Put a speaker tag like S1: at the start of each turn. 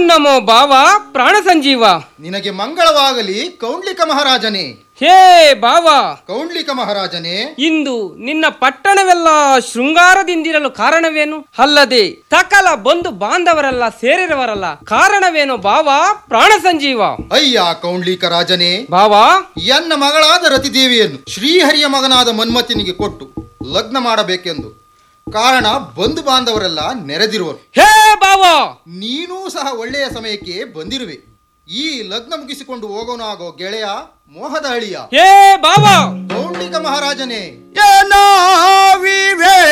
S1: ನಮೋ ಬಾವ ಪ್ರಾಣ ಸಂಜೀವ
S2: ನಿನಗೆ ಮಂಗಳವಾಗಲಿ ಕೌಂಡ್ಲಿಕ ಮಹಾರಾಜನೇ
S1: ಹೇ ಬಾವ
S2: ಕೌಂಡ್ಲಿಕ ಮಹಾರಾಜನೇ
S1: ಇಂದು ನಿನ್ನ ಪಟ್ಟಣವೆಲ್ಲ ಶೃಂಗಾರದಿಂದಿರಲು ಕಾರಣವೇನು ಅಲ್ಲದೆ ಸಕಲ ಬಂಧು ಬಾಂಧವರೆಲ್ಲ ಸೇರಿರುವರಲ್ಲ ಕಾರಣವೇನು ಬಾವ ಪ್ರಾಣ ಸಂಜೀವ
S2: ಅಯ್ಯ ಕೌಂಡ್ಲಿಕ ರಾಜನೇ
S1: ಬಾವ
S2: ಎನ್ನ ಮಗಳಾದ ರತಿದೇವಿಯನ್ನು ಶ್ರೀಹರಿಯ ಮಗನಾದ ಮನ್ಮಥನಿಗೆ ಕೊಟ್ಟು ಲಗ್ನ ಮಾಡಬೇಕೆಂದು ಕಾರಣ ಬಂಧು ಬಾಂಧವರೆಲ್ಲ ನೆರೆದಿರುವರು
S1: ಹೇ ಬಾವ
S2: ನೀನೂ ಸಹ ಒಳ್ಳೆಯ ಸಮಯಕ್ಕೆ ಬಂದಿರುವೆ ಈ ಲಗ್ನ ಮುಗಿಸಿಕೊಂಡು ಹೋಗೋನಾಗೋ ಗೆಳೆಯ ಮೋಹದ ಅಳಿಯ
S1: ಹೇ ಬಾವ
S2: ಕೌಂಡ್ಲಿಕ ಮಹಾರಾಜನೇ
S3: ಏನಾವಿವೆ